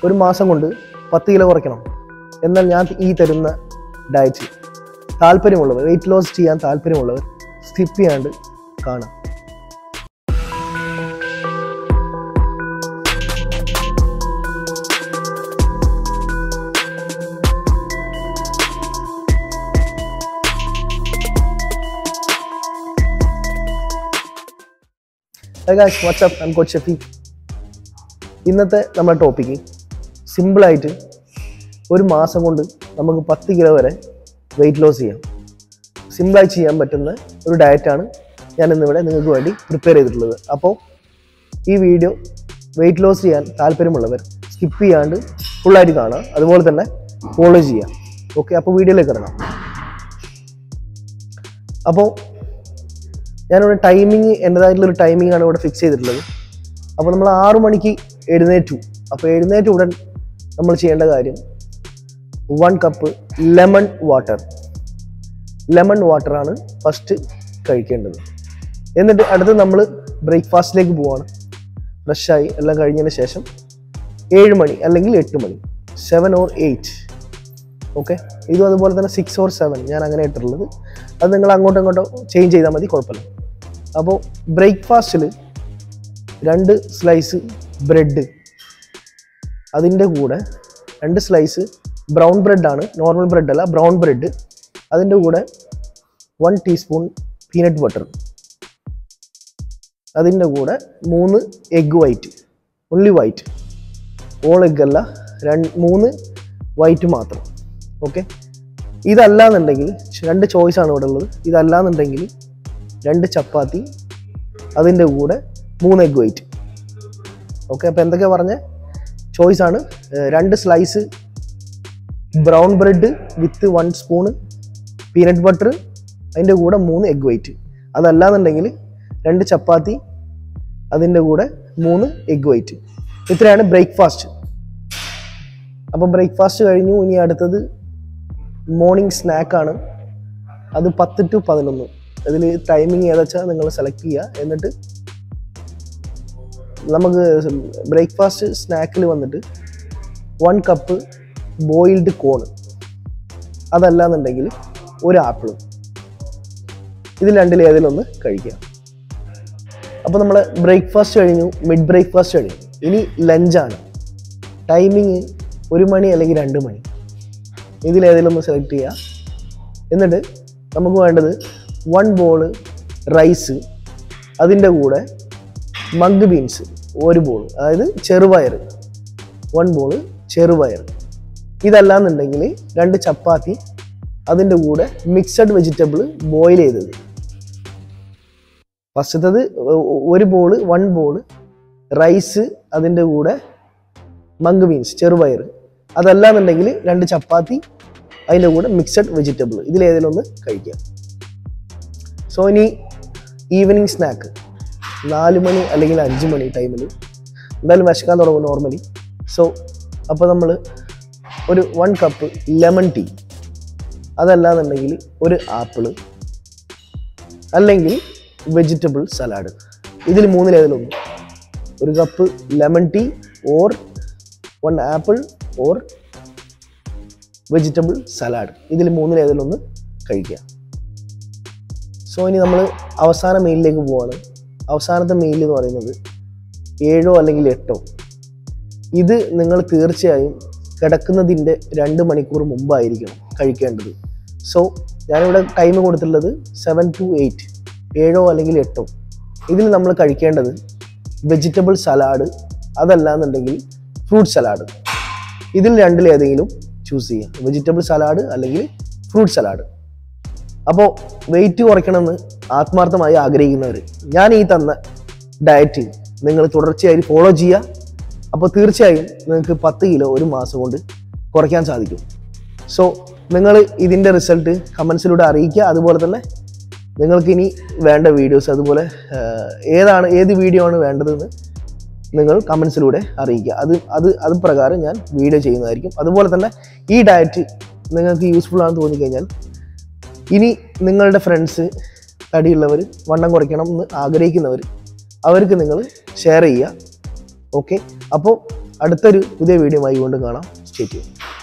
ഒരു മാസം കൊണ്ട് പത്ത് കിലോ കുറയ്ക്കണം എന്നാൽ ഞാൻ ഈ തരുന്ന ഡയറ്റ് താല്പര്യമുള്ളവർ വെയിറ്റ് ലോസ് ചെയ്യാൻ താല്പര്യമുള്ളവർ സ്കിപ്പ് ചെയ്യാണ്ട് കാണാം Hey guys, what's up? I'm Coach Shafiq. ഇന്നത്തെ നമ്മുടെ ടോപ്പിക്ക് സിമ്പിളായിട്ട് ഒരു മാസം കൊണ്ട് നമുക്ക് പത്ത് കിലോ വരെ വെയിറ്റ് ലോസ് ചെയ്യാം സിമ്പിളായി ചെയ്യാൻ പറ്റുന്ന ഒരു ഡയറ്റാണ് ഞാൻ ഇന്നിവിടെ നിങ്ങൾക്ക് വേണ്ടി പ്രിപ്പയർ ചെയ്തിട്ടുള്ളത് അപ്പോൾ ഈ വീഡിയോ വെയിറ്റ് ലോസ് ചെയ്യാൻ താല്പര്യമുള്ളവർ സ്കിപ്പ് ചെയ്യാണ്ട് ഫുള്ളായിട്ട് കാണുക അതുപോലെ തന്നെ ഫോളോ ചെയ്യാം ഓക്കെ അപ്പോൾ വീഡിയോയിലേക്ക് ഇറങ്ങാം അപ്പോൾ ഞാനിവിടെ ടൈമിങ് എൻ്റെതായിട്ടുള്ളൊരു ടൈമിംഗ് ആണ് ഇവിടെ ഫിക്സ് ചെയ്തിട്ടുള്ളത് അപ്പോൾ നമ്മൾ ആറു മണിക്ക് എഴുന്നേറ്റു അപ്പോൾ എഴുന്നേറ്റ ഉടൻ നമ്മൾ ചെയ്യേണ്ട കാര്യം one cup lemon water lemon വാട്ടറാണ് ഫസ്റ്റ് കഴിക്കേണ്ടത് എന്നിട്ട് അടുത്ത് നമ്മൾ ബ്രേക്ക്ഫാസ്റ്റിലേക്ക് പോവാണ് ഫ്രഷായി എല്ലാം കഴിഞ്ഞതിന് ശേഷം ഏഴ് മണി അല്ലെങ്കിൽ എട്ട് മണി സെവൻ ഓർ എയ്റ്റ് ഓക്കെ ഇതും അതുപോലെ തന്നെ സിക്സ് ഓർ സെവൻ ഞാൻ അങ്ങനെ ഇട്ടിട്ടുള്ളത് അത് നിങ്ങൾ അങ്ങോട്ടും ഇങ്ങോട്ടോ ചേഞ്ച് ചെയ്താൽ മതി കുഴപ്പമില്ല അപ്പോൾ ബ്രേക്ക്ഫാസ്റ്റിൽ രണ്ട് സ്ലൈസ് ബ്രെഡ് അതിൻ്റെ കൂടെ രണ്ട് സ്ലൈസ് ബ്രൗൺ ബ്രെഡാണ് നോർമൽ ബ്രെഡ് അല്ല ബ്രൗൺ ബ്രെഡ് അതിൻ്റെ കൂടെ വൺ ടീസ്പൂൺ പീനട്ട് ബട്ടർ അതിൻ്റെ കൂടെ മൂന്ന് egg white only white all egg അല്ല രണ്ട് മൂന്ന് വൈറ്റ് മാത്രം ഓക്കെ ഇതല്ല എന്നുണ്ടെങ്കിൽ രണ്ട് ചോയ്സ് ആണ് ഇവിടെ ഉള്ളത് ഇതല്ല എന്നുണ്ടെങ്കിൽ രണ്ട് ചപ്പാത്തി അതിൻ്റെ കൂടെ മൂന്ന് എഗ് വൈറ്റ് ഓക്കെ അപ്പോൾ എന്തൊക്കെയാ പറഞ്ഞ ചോയ്സ് ആണ് ഏർ രണ്ട് slice brown bread with one spoon peanut butter അതിൻ്റെ കൂടെ മൂന്ന് എഗ് വൈറ്റ് അതല്ല എന്നുണ്ടെങ്കിൽ രണ്ട് ചപ്പാത്തി അതിൻ്റെ കൂടെ മൂന്ന് എഗ് വൈറ്റ് ഇത്രയാണ് ബ്രേക്ക്ഫാസ്റ്റ് അപ്പം ബ്രേക്ക്ഫാസ്റ്റ് കഴിഞ്ഞു ഇനി അടുത്തത് മോർണിംഗ് സ്നാക്കാണ് അത് പത്ത് ടു പതിനൊന്ന് അതിൽ ടൈമിങ് ഏതാ വെച്ചാൽ നിങ്ങൾ സെലക്ട് ചെയ്യുക എന്നിട്ട് നമുക്ക് ബ്രേക്ക്ഫാസ്റ്റ് സ്നാക്കിൽ വന്നിട്ട് വൺ കപ്പ് ബോയിൽഡ് കോണ് അതല്ല എന്നുണ്ടെങ്കിൽ ഒരു ആപ്പിളും ഇതിൽ രണ്ടിൽ ഏതെങ്കിലും ഒന്ന് കഴിക്കുക അപ്പോൾ നമ്മൾ ബ്രേക്ക്ഫാസ്റ്റ് കഴിഞ്ഞു മിഡ് ബ്രേക്ക്ഫാസ്റ്റ് കഴിഞ്ഞു ഇനി ലഞ്ചാണ് ടൈമിങ് ഒരു മണി അല്ലെങ്കിൽ രണ്ട് മണി ഇതിലേതെങ്കിലും ഒന്ന് സെലക്ട് ചെയ്യുക എന്നിട്ട് നമുക്ക് വേണ്ടത് വൺ ബോള് റൈസ് അതിൻ്റെ കൂടെ മഗ് ബീൻസ് ഒരു ബോൾ അതായത് ചെറുപയർ വൺ ബോള് ചെറുപയർ ഇതല്ലാന്നുണ്ടെങ്കിൽ രണ്ട് ചപ്പാത്തി അതിൻ്റെ കൂടെ മിക്സഡ് വെജിറ്റബിൾ ബോയിൽ ചെയ്തത് ഫസ്റ്റത്തത് ഒരു ബോള് വൺ ബോള് റൈസ് അതിൻ്റെ കൂടെ മങ്ക് ബീൻസ് ചെറുപയർ അതല്ലാന്നുണ്ടെങ്കിൽ രണ്ട് ചപ്പാത്തി അതിൻ്റെ കൂടെ മിക്സഡ് വെജിറ്റബിൾ ഇതിലേതെങ്കിലും ഒന്ന് കഴിക്കാം സോ ഇനി ഈവനിങ് സ്നാക്ക് നാല് മണി അല്ലെങ്കിൽ അഞ്ച് മണി ടൈമിൽ എന്തായാലും വിശക്കാൻ തുടങ്ങും നോർമലി സോ അപ്പോൾ നമ്മൾ ഒരു വൺ കപ്പ് ലെമൺ ടീ അതല്ലാന്നുണ്ടെങ്കിൽ ഒരു ആപ്പിള് അല്ലെങ്കിൽ വെജിറ്റബിൾ സലാഡ് ഇതിൽ മൂന്നിലേതെങ്കിലും ഒന്ന് ഒരു cup lemon tea or one apple or vegetable salad ഇതിൽ മൂന്നിലേതെങ്കിലും ഒന്ന് കഴിക്കുക സോ ഇനി നമ്മൾ അവസാന മെയിലിലേക്ക് പോവാണ് അവസാനത്തെ മെയിൽ എന്ന് പറയുന്നത് ഏഴോ അല്ലെങ്കിൽ എട്ടോ ഇത് നിങ്ങൾ തീർച്ചയായും കിടക്കുന്നതിൻ്റെ രണ്ട് മണിക്കൂർ മുമ്പായിരിക്കണം കഴിക്കേണ്ടത് സോ ഞാനിവിടെ ടൈം കൊടുത്തിട്ടുള്ളത് സെവൻ ടു എയ്റ്റ് ഏഴോ അല്ലെങ്കിൽ എട്ടോ ഇതിൽ നമ്മൾ കഴിക്കേണ്ടത് വെജിറ്റബിൾ സലാഡ് അതല്ല എന്നുണ്ടെങ്കിൽ ഫ്രൂട്ട് സലാഡ് ഇതിൽ രണ്ടിൽ ഏതെങ്കിലും ചൂസ് ചെയ്യുക വെജിറ്റബിൾ സലാഡ് അല്ലെങ്കിൽ ഫ്രൂട്ട് സലാഡ് അപ്പോൾ വെയിറ്റ് കുറയ്ക്കണമെന്ന് ആത്മാർത്ഥമായി ആഗ്രഹിക്കുന്നവർ ഞാൻ ഈ തന്ന ഡയറ്റ് നിങ്ങൾ തുടർച്ചയായി ഫോളോ ചെയ്യുക അപ്പോൾ തീർച്ചയായും നിങ്ങൾക്ക് പത്ത് കിലോ ഒരു മാസം കൊണ്ട് കുറയ്ക്കാൻ സാധിക്കും സോ നിങ്ങൾ ഇതിൻ്റെ റിസൾട്ട് കമൻസിലൂടെ അറിയിക്കുക അതുപോലെ തന്നെ നിങ്ങൾക്ക് ഇനി വേണ്ട വീഡിയോസ് അതുപോലെ ആ, ഏതാണ് ഏത് വീഡിയോ ആണ് വേണ്ടതെന്ന് നിങ്ങൾ കമൻസിലൂടെ അറിയിക്കുക അത് അത് അത് പ്രകാരം ഞാൻ വീഡിയോ ചെയ്യുന്നതായിരിക്കും അതുപോലെ തന്നെ ഈ ഡയറ്റ് നിങ്ങൾക്ക് യൂസ്ഫുൾ ആണെന്ന് തോന്നിക്കഴിഞ്ഞാൽ ഇനി നിങ്ങളുടെ ഫ്രണ്ട്സ് തടിയുള്ളവർ വണ്ണം കുറയ്ക്കണം എന്ന് ആഗ്രഹിക്കുന്നവർ അവർക്ക് നിങ്ങൾ ഷെയർ ചെയ്യുക ഓക്കെ അപ്പോൾ അടുത്തൊരു പുതിയ വീഡിയോ ആയി കൊണ്ട് കാണാം സ്റ്റേറ്റ്